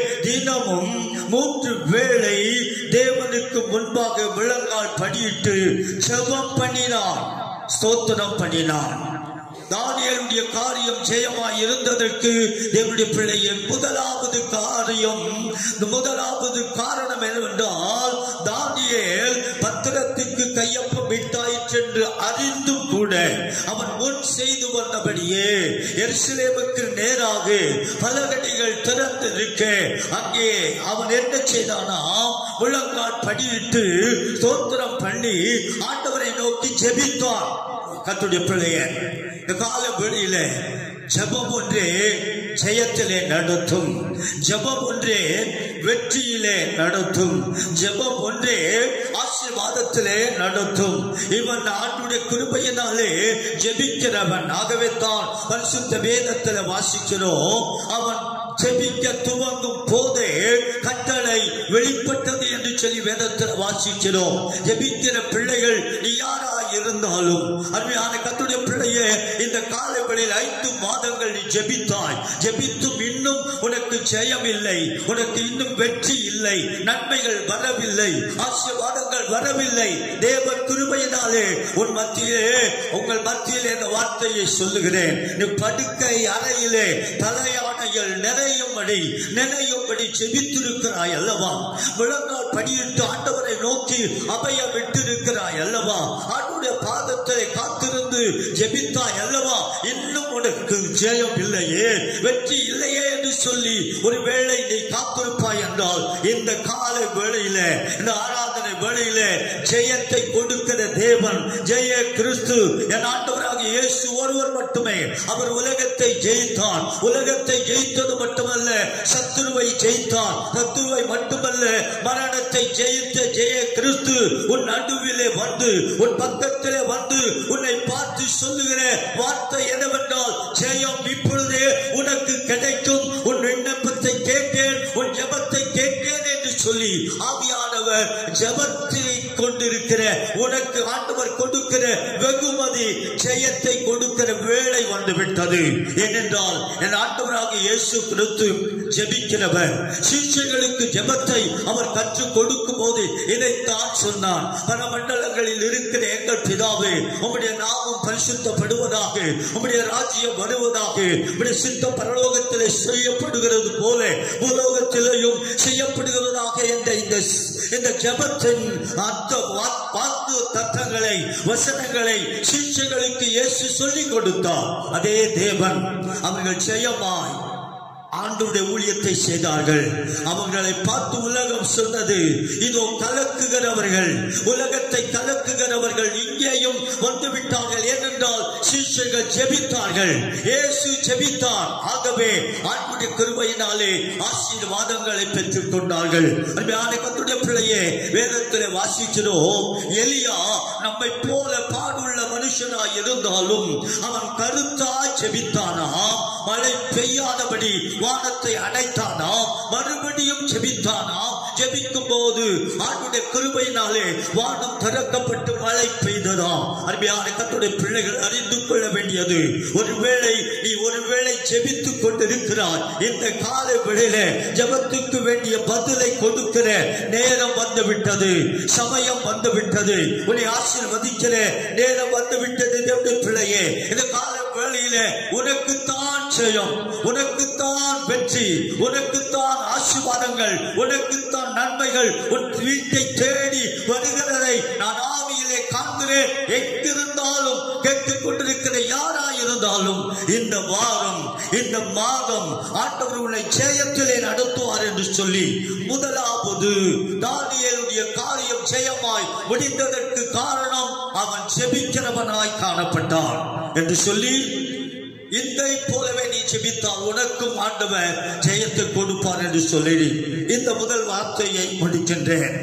தினமும் மூன்று வேளை தேவனுக்கு முன்பாக விளங்கால் படியிட்டு செபம் பண்ணினான் ஸ்தோத்திரம் பண்ணினான் தானியலுடைய காரியம் ஜெயமாய் இருந்ததற்கு தேவனுடைய பிள்ளையின் முதலாவது காரியம் இந்த முதலாவது காரணம் என்னவென்றால் தானியேல் பத்திரத்திற்கு கையொப்பம் விட்டாயிற்று என்று அறிந்தும் கூட அவன் முன் செய்து வந்தபடியே எருசலேமுக்கு நேராக பலகடிகள் திறந்து இருக்க அங்கே அவன் என்ன செய்தானா முழங்கால் படியிட்டு ஸ்தோத்திரம் பண்ணி ஆண்டவரை நோக்கி ஜெபித்தான் கத்துடைய பிள்ளைய இந்த கால வெளியில ஜெபம் ஒன்றே ஜெயத்திலே நடத்தும் ஜெபம் ஒன்றே வெற்றியிலே நடத்தும் ஜெபம் ஒன்றே ஆசீர்வாதத்திலே நடத்தும் இவன் ஆண்டுடைய கிருபையினாலே ஜெபிக்கிறவன் ஆகவே தான் பரிசுத்த வேதத்தில் வாசிக்கிறோம் அவன் ஜெபிக்க துவங்கும் போதே கட்டளை வெளிப்பட்டது என்று சொல்லி வேதத்தில் வாசிக்கிறோம் ஜெபிக்கிற பிள்ளைகள் நீ யாரா இருந்தாலும் அருமையான கத்துடைய பிள்ளையே இந்த காலங்களில் ஐந்து மாதங்கள் நீ ஜெபித்தாய் ஜெபித்தும் இன்னும் உனக்கு ஜெயம் இல்லை உனக்கு இன்னும் வெற்றி இல்லை நன்மைகள் வரவில்லை ஆசீர்வாதங்கள் வரவில்லை தேவ கிருபையினாலே உன் மத்தியிலே உங்கள் மத்தியிலே இந்த வார்த்தையை சொல்லுகிறேன் நீ படுக்கை அறையிலே தலையாணைகள் நிறையும்படி நினையும்படி செபித்திருக்கிறாய் அல்லவா முழங்கால் படியிட்டு ஆண்டவரை நோக்கி அபயம் விட்டிருக்கிறாய் அல்லவா ஆண்டுடைய பாதத்தை காத்திருந்து ஜெபித்தாய் அல்லவா இன்னும் உனக்கு ஜெயம் இல்லையே வெற்றி இல்லையே என்று சொல்லி ஒரு வேளை நீ காத்திருப்பாய் என்றால் இந்த கால வேளையில இந்த ஆராதனை வேளையில ஜெயத்தை கொடுக்கிற தேவன் ஜெய கிறிஸ்து என் ஆண்டவராக இயேசு ஒருவர் மட்டுமே அவர் உலகத்தை ஜெயித்தார் உலகத்தை ஜெயித்தது மட்டுமல்ல சத்துருவை ஜெயித்தார் சத்துருவை மட்டுமல்ல மரணத்தை ஜெயித்த ஜெய கிறிஸ்து உன் நடுவிலே வந்து உன் பக்கத்திலே வந்து உன்னை பார்த்து சொல்லுகிற வார்த்தை என்னவென்றால் ஜெயம் இப்பொழுதே உனக்கு கிடைக்கும் உன் விண்ணப்பத்தை கேட்கேன் உன் ஜெபத்தை கேட்கேன் என்று சொல்லி ஆவியானவர் ஜெபத்தை கொண்டிருக்கிற உனக்கு ஆண்டவர் கொடுக்கிற வெகுமதி ஜெயத்தை கொடுக்கிற வேளை வந்து விட்டது ஏனென்றால் என் ஆண்டவராக இயேசு கிறிஸ்து ஜெபிக்கிறவர் சிஷ்யர்களுக்கு ஜெபத்தை அவர் கற்றுக் கொடுக்கும் போது இதைத்தான் சொன்னார் பரமண்டலங்களில் இருக்கிற எங்கள் பிதாவே உம்முடைய நாமம் பரிசுத்தப்படுவதாக உம்முடைய ராஜ்யம் வருவதாக உம்முடைய சித்த பரலோகத்திலே செய்யப்படுகிறது போல பூலோகத்திலேயும் செய்யப்படுகிறதாக என்ற இந்த இந்த ஜெபத்தின் அர்த்த வா- வாக்கு தத்தங்களை வசனங்களை சிஷ்யர்களுக்கு இயேசு சொல்லிக் கொடுத்தார் அதே தேவன் அவர்கள் ஜெயமாய் ஆண்டுடைய ஊழியத்தை செய்தார்கள் அவர்களை பார்த்து உலகம் சொன்னது இதோ கலக்குகிறவர்கள் உலகத்தை கலக்குகிறவர்கள் இங்கேயும் வந்து விட்டார்கள் ஏனென்றால் சீஷர்கள் ஜெபித்தார்கள் இயேசு ஜெபித்தார் ஆகவே ஆண்டுடைய கிருபையினாலே ஆசீர்வாதங்களை பெற்றுக் கொண்டார்கள் அருமையான கத்துடைய பிள்ளையே வேதத்திலே வாசிக்கிறோம் எலியா நம்மை போல பாடுள்ள மனுஷனாய் இருந்தாலும் அவன் கருத்தாய் ஜெபித்தானா மழை பெய்யாதபடி வானத்தை அடைத்தானா மறுபடியும் ஜெபித்தானா ஜெபிக்கும் போது ஆண்டுடைய கிருபையினாலே வானம் திறக்கப்பட்டு மழை பெய்ததாம் அருமையான கத்துடைய பிள்ளைகள் அறிந்து கொள்ள வேண்டியது ஒருவேளை நீ ஒருவேளை ஜெபித்துக் கொண்டிருக்கிறாய் இந்த கால வேளையில ஜெபத்துக்கு வேண்டிய பதிலை கொடுக்கிற நேரம் வந்து விட்டது சமயம் வந்து விட்டது உன்னை ஆசீர்வதிக்கிற நேரம் வந்து விட்டது தேவனுடைய பிள்ளையே இந்த கால வேளையில உனக்குத்தான் ஜெயம் உனக்குத்தான் வெற்றி உனக்குத்தான் ஆசீர்வாதங்கள் உனக்குத்தான் நன்மைகள் உன் வீட்டை தேடி வருகிறதை நான் ஆவியிலே காண்கிறேன் எங்கிருந்தாலும் கேட்டுக் கொண்டிருக்கிற யாராய் இருந்தாலும் இந்த வாரம் இந்த மாதம் ஆண்டவர் உன்னை ஜெயத்திலே நடத்துவார் என்று சொல்லி முதலாவது தானியேலுடைய காரியம் ஜெயமாய் முடிந்ததற்கு காரணம் அவன் ஜெபிக்கிறவனாய் காணப்பட்டான் என்று சொல்லி இதை போலவே நீ ஜெபித்தால் உனக்கும் ஆண்டவர் ஜெயத்தை கொடுப்பார் என்று சொல்லி இந்த முதல் வார்த்தையை முடிக்கின்றேன்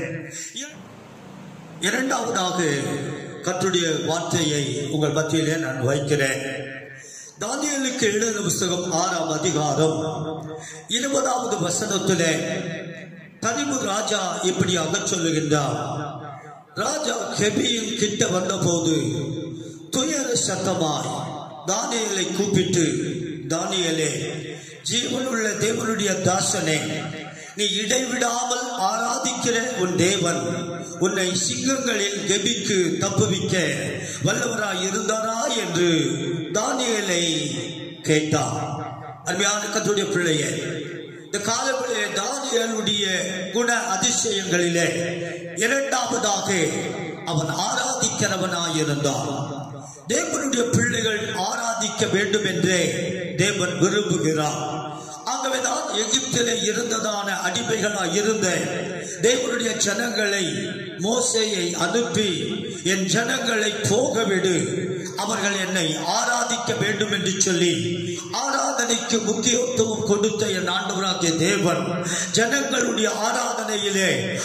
இரண்டாவதாக கற்றுடைய வார்த்தையை உங்கள் மத்தியிலே நான் வைக்கிறேன் தானியலுக்கு எழுதின புஸ்தகம் ஆறாம் அதிகாரம் இருபதாவது வசனத்திலே தனிமு ராஜா இப்படியாக சொல்லுகின்றார் ராஜா கெபியின் கிட்ட வந்தபோது துயர சத்தமாய் தானியலை கூப்பிட்டு தானியலே ஜீவனுள்ள தேவனுடைய தாசனே நீ இடைவிடாமல் ஆராதிக்கிற உன் தேவன் உன்னை சிங்கங்களில் கெபிக்கு தப்புவிக்க வல்லவராய் இருந்தாரா என்று தானியலை கேட்டார் அருமையான கத்துடைய பிள்ளையே இந்த காலங்களிலே தானியலுடைய குண அதிசயங்களிலே இரண்டாவதாக அவன் ஆராதிக்கிறவனாயிருந்தான் தேவனுடைய பிள்ளைகள் ஆராதிக்க வேண்டும் என்றே தேவன் விரும்புகிறார் ஆகவேதான் எகிப்திலே இருந்ததான அடிமைகளாய் இருந்த தேவனுடைய ஜனங்களை மோசையை அனுப்பி என் ஜனங்களை போகவிடு அவர்கள் என்னை ஆராதிக்க வேண்டும் என்று சொல்லி ஆராதனைக்கு முக்கியத்துவம் கொடுத்த என் ஆண்டவராகிய தேவன் ஜனங்களுடைய ஆராதனையிலே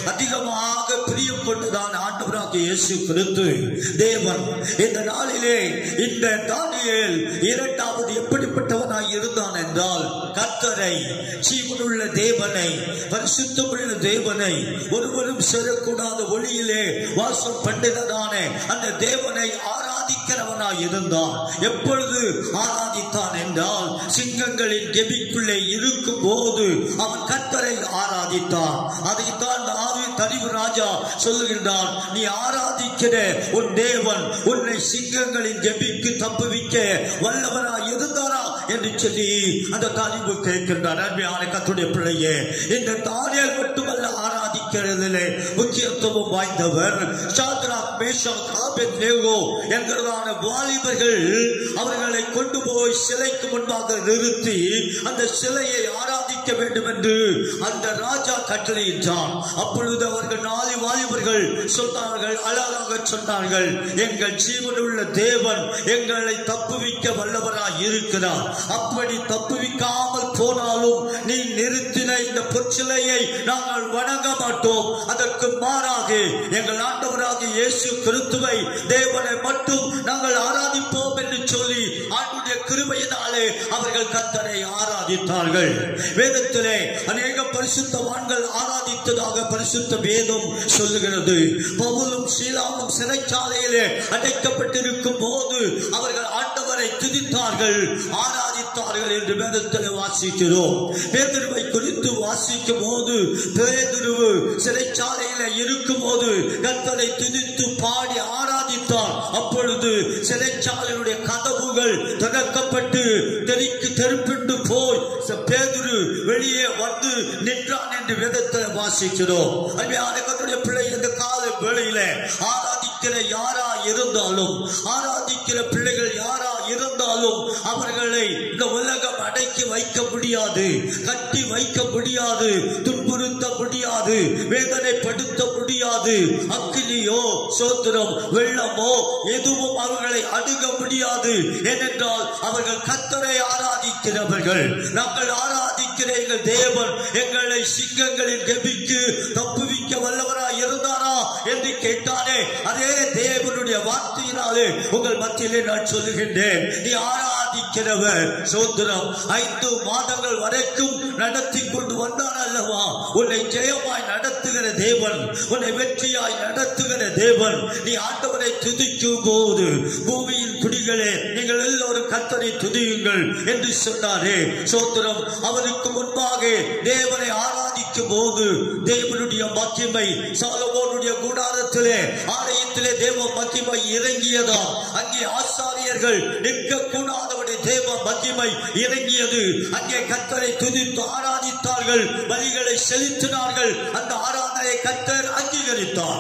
அதிகமாக பிரியம் கொண்டுதான் ஆண்டவராகிய இயேசு கிறிஸ்து தேவன் இந்த நாளிலே இந்த தானியேல் இரண்டாவது எப்படிப்பட்டவனாய் இருந்தான் என்றால் கர்த்தரை ஜீவனுள்ள தேவனை பரிசுத்தமுள்ள தேவனை ஒருவரும் செல்லக்கூடாத ஒளியிலே வாசம் பண்ணினதான அந்த தேவனை ஆராதிக்கிறவனாய் இருந்தான் எப்பொழுது ஆராதித்தான் என்றால் சிங்கங்களின் கெபிக்குள்ளே இருக்கும் போது அவன் கர்த்தரை ஆராதித்தான் அதைத்தான் ஆவி தரிவு ராஜா சொல்லுகின்றான் நீ ஆராதிக்கிற உன் தேவன் உன்னை சிங்கங்களின் கெபிக்கு தப்புவிக்க வல்லவராய் இருந்தாரா என்று சொல்லி அந்த தாலிபு கேட்கின்றார் அருமையான கத்துடைய பிள்ளையே இந்த தானியல் மட்டுமல்ல ஆராதிக்கிறதிலே முக்கியத்துவம் வாய்ந்தவர் சாத்ராக் மேஷாக் ஆபேத்நேகோ என்கிறதான வாலிபர்கள் அவர்களை கொண்டு போய் சிலைக்கு முன்பாக நிறுத்தி அந்த சிலையை ஆராதிக்க வேண்டும் என்று அந்த ராஜா கட்டளையிட்டான் அப்பொழுது அவர்கள் நாலு வாலிபர்கள் சொன்னார்கள் அழகாக சொன்னார்கள் எங்கள் ஜீவனுள்ள தேவன் எங்களை தப்புவிக்க வல்லவராய் இருக்கிறார் அப்படி தப்புவிக்காமல் போனாலும் நீ நிறுத்தின இந்த பொற்சிலையை நாங்கள் வணங்க மாட்டோம் அதற்கு மாறாக எங்கள் ஆண்டவராக இயேசு கிறிஸ்துவை தேவனை மட்டும் நாங்கள் ஆராதிப்போம் என்று சொல்லி ஆண்டுடைய கிருபையினாலே அவர்கள் கத்தரை ஆராதித்தார்கள் வேதத்திலே அநேக பரிசுத்தவான்கள் ஆராதித்ததாக பரிசுத்த வேதம் சொல்லுகிறது பவுலும் சீலாவும் சிறைச்சாலையிலே அடைக்கப்பட்டிருக்கும் போது அவர்கள் ஆண்டவரை துதித்தார்கள் ஆராதித்தார்கள் என்று வேதத்தில் வாசிக்கிறோம் பேதுருவை குறித்து வாசிக்கும் போது பேதுருவு சிறைச்சாலையில இருக்கும் போது கத்தரை துதித்து பாடி ஆராதித்தார் அப்பொழுது சிறைச்சாலையுடைய கதவுகள் திறக்கப்பட்டு தெறிக்கு தெருப்பிண்டு போய் ச- பேதுரு வெளியே வந்து நின்றான் என்று வேதத்தில் வாசிக்கிறோம் அருமையான கர்த்தருடைய பிள்ளை இந்த கால வேளையில ஆராதிக்கிற யாரா இருந்தாலும் ஆராதிக்கிற பிள்ளைகள் யாரா இருந்தாலும் அவர்களை இந்த உலகம் அடக்கி வைக்க முடியாது கட்டி வைக்க முடியாது துன்புறுத்த முடியாது வேதனைப்படுத்த முடியாது அக்கினியோ சோத்திரம் வெள்ளமோ எதுவும் அவர்களை அணுக முடியாது ஏனென்றால் அவர்கள் கத்தரை ஆராதிக்கிறவர்கள் நாங்கள் ஆராதிக்கிற எங்கள் தேவன் எங்களை சிங்கங்களின் கெபிக்கு தப்புவிக்க வல்லவராய் இருந்தாரா என்று கேட்டானே அதே தேவனுடைய வார்த்தையினாலே உங்கள் மத்தியிலே நான் சொல்லுகின்றேன் நீ ஆராதிக்கிறவர் சோத்திரம் ஐந்து மாதங்கள் வரைக்கும் நடத்தி கொண்டு வந்தார் அல்லவா உன்னை ஜெயமாய் நடத்துகிற தேவன் உன்னை வெற்றியாய் நடத்துகிற தேவன் நீ ஆண்டவரை துதிக்கும் போது பூமியின் குடிகளே நீங்கள் எல்லோரும் கத்தரை துதியுங்கள் என்று சொன்னாரே சோத்திரம் அவருக்கு முன்பாக தேவனை ஆராதிக்கும் போது தேவனுடைய மகிமை சாலமோனுடைய கூடாரத்திலே ஆலயத்திலே தேவ மகிமை இறங்கியதா அங்கே ஆசாரியர்கள் நிற்க கூடாதவருடைய தேவ மகிமை இறங்கியது அங்கே கத்தரை துதித்து ஆராதித்தார்கள் பலிகளை செலுத்தினார்கள் அந்த ஆராதனை கத்தர் அங்கீகரித்தார்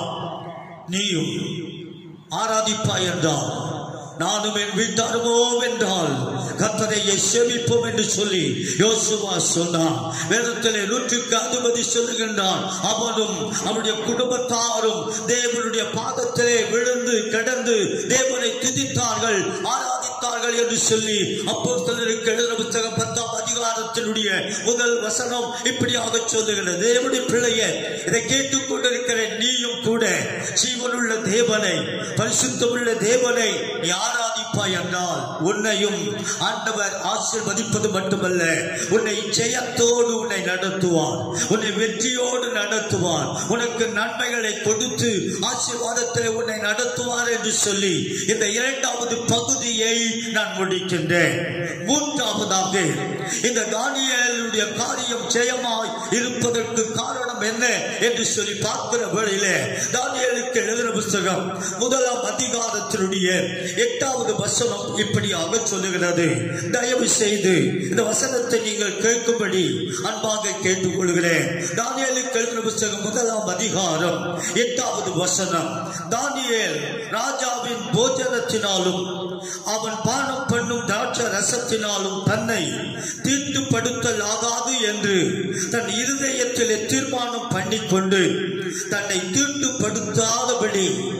நீயும் ஆராதிப்பாய் என்றால் நானும் என் வீட்டாருமோ என்றால் கத்தரையை செவிப்போம் என்று சொல்லி யோசுவா சொன்னான் வேதத்திலே நூற்றுக்கு அதிபதி சொல்லுகின்றான் அவனும் அவனுடைய குடும்பத்தாரும் தேவனுடைய பாதத்திலே விழுந்து கிடந்து தேவனை துதித்தார்கள் ஆராதித்தார்கள் என்று சொல்லி அப்போ சிலருக்கு எழுதுற புத்தகம் பத்தாம் அதிகாரத்தினுடைய முதல் வசனம் இப்படியாக சொல்லுகிறது தேவனுடைய பிள்ளைய இதை கேட்டுக்கொண்டிருக்கிற நீயும் கூட ஜீவனுள்ள தேவனை பரிசுத்தமுள்ள தேவனை நீ ஆராதிப்பாய் என்றால் உன்னையும் ஆண்டவர் ஆசீர்வதிப்பது மட்டுமல்ல உன்னை ஜெயத்தோடு உன்னை நடத்துவார் உன்னை வெற்றியோடு நடத்துவார் உனக்கு நன்மைகளை கொடுத்து ஆசீர்வாதத்தில் உன்னை நடத்துவார் என்று சொல்லி இந்த இரண்டாவது பகுதியை நான் முடிக்கின்றேன் மூன்றாவதாக இந்த தானியேலுடைய காரியம் ஜெயமாய் இருப்பதற்கு காரணம் என்ன என்று சொல்லி பார்க்கிற வேளையிலே தானியேலுக்கு எழுதின புஸ்தகம் முதலாம் அதிகாரத்தினுடைய எட்டாவது வசனம் இப்படியாக சொல்லுகிறது தயவு செய்து இந்த வசனத்தை நீங்கள் கேட்கும்படி அன்பாக கேட்டுக்கொள்கிறேன் தானியேலுக்கு எழுதின புஸ்தகம் முதலாம் அதிகாரம் எட்டாவது வசனம் தானியேல் ராஜாவின் போஜனத்தினாலும் அவன் பானம் பண்ணும் திராட்சை ரசத்தினாலும் தன்னை தீட்டுப்படுத்தல் ஆகாது என்று தன் இருதயத்திலே தீர்மானம் பண்ணிக்கொண்டு தன்னை தீட்டுப்படுத்தாதபடி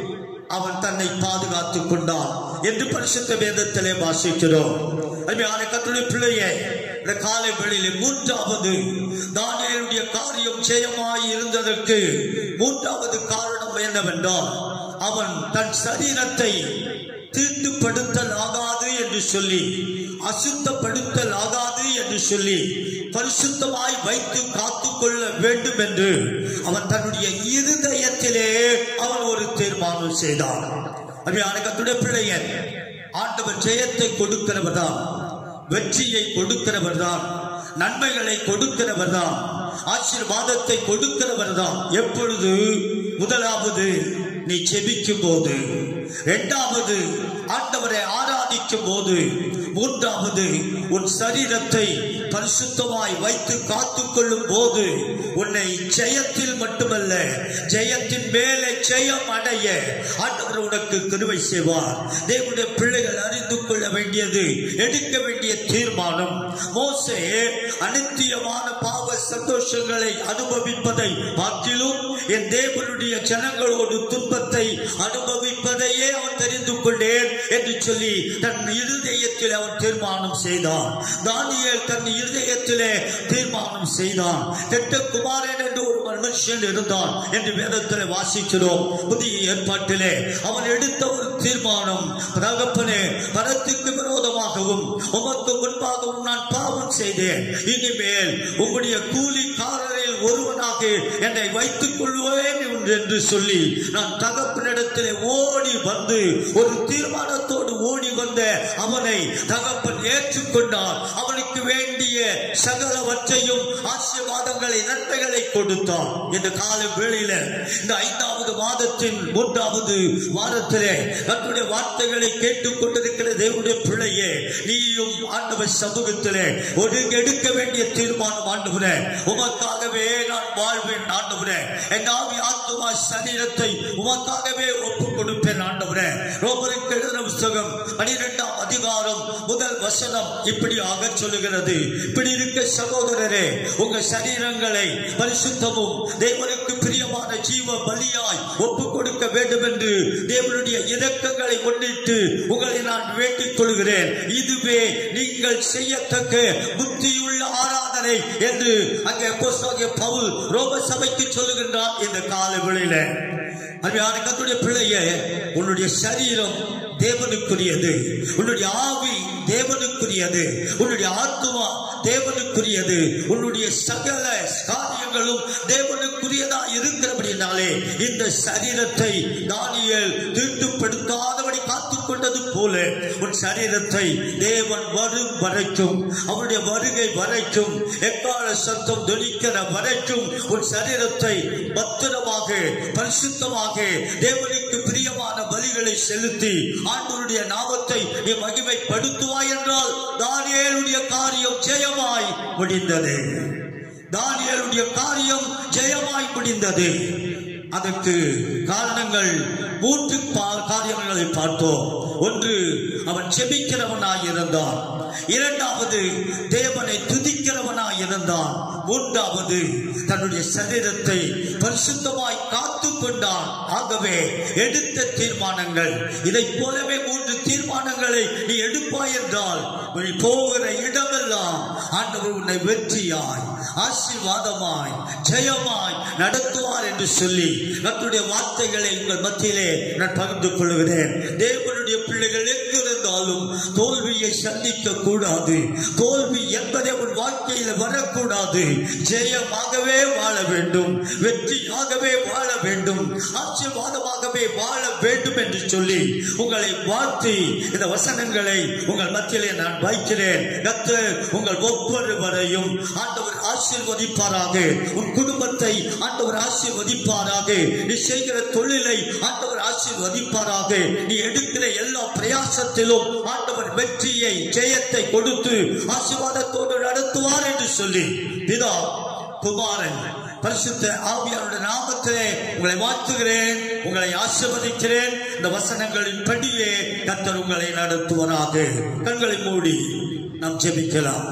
அவன் தன்னை பாதுகாத்துக் கொண்டான் என்று பரிசுத்த வேதத்திலே வாசிக்கிறோம் அருமையான கத்துடைய பிள்ளையே இந்த காலை வேளையிலே மூன்றாவது தானியேலுடைய காரியம் ஜெயமாய் இருந்ததற்கு மூன்றாவது காரணம் என்னவென்றால் அவன் தன் சரீரத்தை தீட்டுப்படுத்தல் ஆகாது என்று சொல்லி அசுத்தப்படுத்தல் ஆகாது என்று சொல்லி பரிசுத்தமாய் வைத்து காத்துக்கொள்ள வேண்டும் என்று அவன் தன்னுடைய இருதயத்திலே அவன் ஒரு தீர்மானம் செய்தான் அருமையான கத்துடைய பிள்ளையன் ஆண்டவர் ஜெயத்தை கொடுக்கிறவர் தான் வெற்றியை கொடுக்கிறவர் தான் நன்மைகளை கொடுக்கிறவர் தான் ஆசீர்வாதத்தை கொடுக்கிறவர் தான் எப்பொழுது முதலாவது நீ செபிக்கும் போது இரண்டாவது ஆண்டவரை ஆராதிக்கும் போது மூன்றாவது உன் சரீரத்தை பரிசுத்தமாய் வைத்து காத்துக்கொள்ளும் போது உன்னை ஜெயத்தில் மட்டுமல்ல ஜெயத்தின் மேலே ஜெயம் அடைய ஆண்டவர் உனக்கு கிருவை செய்வார் தேவனுடைய பிள்ளைகள் அறிந்து கொள்ள வேண்டியது எடுக்க வேண்டிய தீர்மானம் மோசே அனித்தியமான பாவ சந்தோஷங்களை அனுபவிப்பதை பார்க்கிலும் என் தேவனுடைய ஜனங்களோடு துன்பத்தை அனுபவிப்பதையே அவன் தெரிந்து கொண்டேன் என்று சொல்லி தன் இருதயத்தில் அவன் தீர்மானம் செய்தான் தானியேல் தன் இருதயத்திலே தீர்மானம் செய்தான் கெட்ட குமாரன் என்று ஒரு மனுஷன் இருந்தான் என்று வேதத்தில் வாசிக்கிறோம் புதிய ஏற்பாட்டிலே அவன் எடுத்த ஒரு தீர்மானம் தகப்பனே பரத்துக்கு விரோதமாகவும் உமக்கு முன்பாகவும் நான் பாவம் செய்தேன் இனிமேல் உம்முடைய கூலிக்காரரில் ஒருவனாக என்னை வைத்துக் கொள்வேன் என்று சொல்லி நான் தகப்பனிடத்திலே ஓடி வந்து ஒரு தீர்மானத்தோடு ஓடி வந்த அவனை தகப்பன் ஏற்றுக்கொண்டார் அவனுக்கு வேண்டிய சகலவற்றையும் ஆசீர்வாதங்களை நன்மைகளை கொடுத்தார் இந்த கால வேளையில இந்த ஐந்தாவது மாதத்தின் மூன்றாவது வாரத்திலே தன்னுடைய வார்த்தைகளை கேட்டுக் கொண்டிருக்கிற தேவனுடைய பிள்ளையே நீயும் ஆண்டவர் சமூகத்திலே ஒரு எடுக்க வேண்டிய தீர்மானம் ஆண்டவரே உமக்காகவே நான் வாழ்வேன் ஆண்டவரே என் ஆவி ஆத்மா சரீரத்தை உமக்காகவே ஒப்புக் கொடுப்பேன் ஆண்டவரே ரோமருக்கு எழுதின புஸ்தகம் பனிரெண்டாம் அதிகாரம் முதல் வசனம் இப்படியாக சொல்லுகிறது இப்படி இருக்க சகோதரரே உங்க சரீரங்களை பரிசுத்தமும் தேவனுக்கு பிரியமான ஜீவ பலியாய் ஒப்புக் கொடுக்க வேண்டும் என்று தேவனுடைய இரக்கங்களை முன்னிட்டு உங்களை நான் வேண்டிக் கொள்கிறேன் இதுவே நீங்கள் செய்யத்தக்க புத்தியுள்ள ஆராதனை என்று அங்கே அப்போஸ்தலனாகிய பவுல் ரோம சபைக்கு சொல்லுகின்றார் இந்த கால வேளையில அருமையான கத்துடைய பிள்ளையே உன்னுடைய சரீரம் தேவனுக்குரியது உன்னுடைய ஆவி தேவனுக்குரியது உன்னுடைய ஆத்மா தேவனுக்குரியது உன்னுடைய சகல காரியங்களும் தேவனுக்குரியதா இருக்கிறபடினாலே இந்த சரீரத்தை தானியல் தீட்டுப்படுத்தாதபடி காத்துக் கொண்டது போல உன் சரீரத்தை தேவன் வரும் வரைக்கும் அவருடைய வருகை வரைக்கும் எக்கால சத்தம் தொனிக்கிற வரைக்கும் உன் சரீரத்தை பத்திரமாக பரிசுத்தமாக தேவனுக்கு பிரியமான பலிகளை செலுத்தி ஆண்டவருடைய நாமத்தை நீ மகிமைப்படுத்துவாய் என்றால் தானியேலுடைய காரியம் ஜெயமாய் முடிந்தது தானியேலுடைய காரியம் ஜெயமாய் முடிந்தது அதற்கு காரணங்கள் மூன்று பா- காரியங்களை பார்த்தோம் ஒன்று அவன் செபிக்கிறவனாய் இருந்தான் இரண்டாவது தேவனை துதிக்கிறவனாய் இருந்தான் மூன்றாவது தன்னுடைய சரீரத்தை பரிசுத்தமாய் காத்து கொண்டான் ஆகவே எடுத்த தீர்மானங்கள் இதைப் போலவே மூன்று தீர்மானங்களை நீ எடுப்பாய் என்றால் நீ போகிற இடமெல்லாம் ஆண்டவர் உன்னை வெற்றியாய் ஆசீர்வாதமாய் ஜெயமாய் நடத்துவார் என்று சொல்லி கர்த்தருடைய வார்த்தைகளை உங்கள் மத்தியிலே நான் பகிர்ந்து கொள்கிறேன் தேவனுடைய பிள்ளைகள் எங்கிருந்தாலும் தோல்வியை சந்திக்க கூடாது தோல்வி என்பதை உன் வாழ்க்கையில் வரக்கூடாது ஜெயமாகவே வாழ வேண்டும் வெற்றியாகவே வாழ வேண்டும் ஆசீர்வாதமாகவே வாழ வேண்டும் என்று சொல்லி உங்களை வாழ்த்தி இந்த வசனங்களை உங்கள் மத்தியிலே நான் வைக்கிறேன் கர்த்தர் உங்கள் ஒவ்வொருவரையும் ஆண்டவர் ஆசீர்வதிப்பாராக உன் குடும்பத்தை ஆண்டவர் ஆசீர்வதிப்பாராக நீ செய்கிற தொழிலை ஆண்டவர் ஆசீர்வதிப்பாராக நீ எடுக்கிற எல்லா பிரயாசத்திலும் ஆண்டவர் வெற்றியை ஜெயத்தை கொடுத்து ஆசீர்வாதத்தோடு நடத்துவார் என்று சொல்லி பிதா குமாரன் பரிசுத்த ஆவியாருடைய நாமத்திலே உங்களை வாழ்த்துகிறேன் உங்களை ஆசீர்வதிக்கிறேன் இந்த வசனங்களின் படியே கர்த்தர் உங்களை நடத்துவராக கண்களை மூடி நாம் ஜெபிக்கலாம்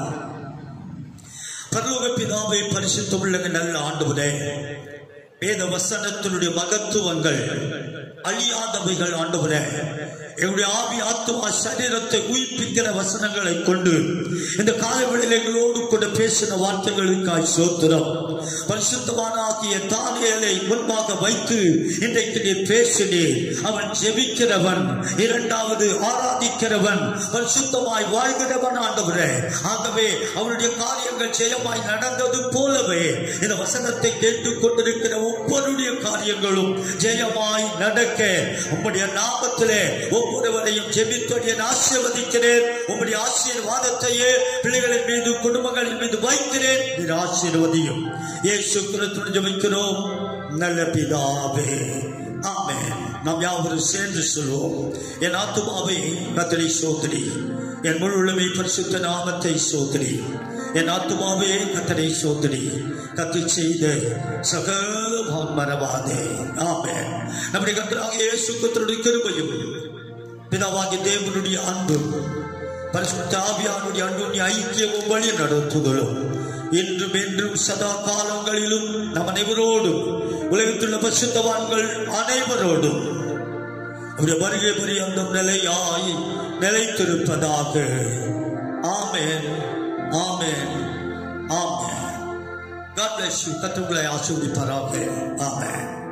பரலோக பிதாவை பரிசுத்தமுள்ள நல்ல ஆண்டவரே வேத வசனத்தினுடைய மகத்துவங்கள் அழியாதவைகள் ஆண்டவரே எங்களுடைய ஆவி ஆத்துமா சரீரத்தை உயிர்ப்பிக்கிற வசனங்களை கொண்டு இந்த காலவெளியில் எங்களோடு கூட பேசின வார்த்தைகளுக்காய் சோத்திரம் பரிசுத்தமான ஆகிய தானியலை முன்பாக வைத்து இன்றைக்கு நீ பேசினீர் அவன் ஜெபிக்கிறவன் இரண்டாவது ஆராதிக்கிறவன் பரிசுத்தமாய் வாழ்கிறவன் ஆண்டவரே ஆகவே அவனுடைய காரியங்கள் ஜெயமாய் நடந்தது போலவே இந்த வசனத்தை கேட்டுக் கொண்டிருக்கிற ஒவ்வொருடைய காரியங்களும் ஜெயமாய் நடக்க உம்முடைய நாமத்திலே ஒவ்வொருவரையும் ஜெபித்தொழிய ஆசீர்வதிக்கிறேன் உம்முடைய ஆசீர்வாதத்தையே பிள்ளைகளின் மீது குடும்பங்களின் மீது வைக்கிறேன் நீர் ஆசீர்வதியும் இயேசு கிறிஸ்துவின் ஜெபிக்கிறோம் நல்ல பிதாவே ஆமென் நாம் யாவரும் சேர்ந்து சொல்வோம் என் ஆத்துமாவை கத்தனை சோதரி என் முழு உள்ளமை பரிசுத்த நாமத்தை சோதரி என் ஆத்துமாவே கத்தனை சோதரி கத்தி செய்த சகல மறவாதே ஆமென் நம்முடைய கத்தராக இயேசு கிறிஸ்துவின் கிருபையும் பிதாவாகிய தேவனுடைய அன்பும் பரிசுத்த ஆவியானுடைய அன்புடைய ஐக்கியமும் வழி நடத்துதலும் என்றும் என்றும் சதா காலங்களிலும் நம் அனைவரோடும் உலகத்துள்ள பரிசுத்தவான்கள் அனைவரோடும் அவருடைய வருகை பரியந்தம் நிலையாய் நிலைத்திருப்பதாக ஆமென் ஆமென் ஆமென் God bless you. கத்துக்களை ஆசீர்வதிப்பாராக ஆமென்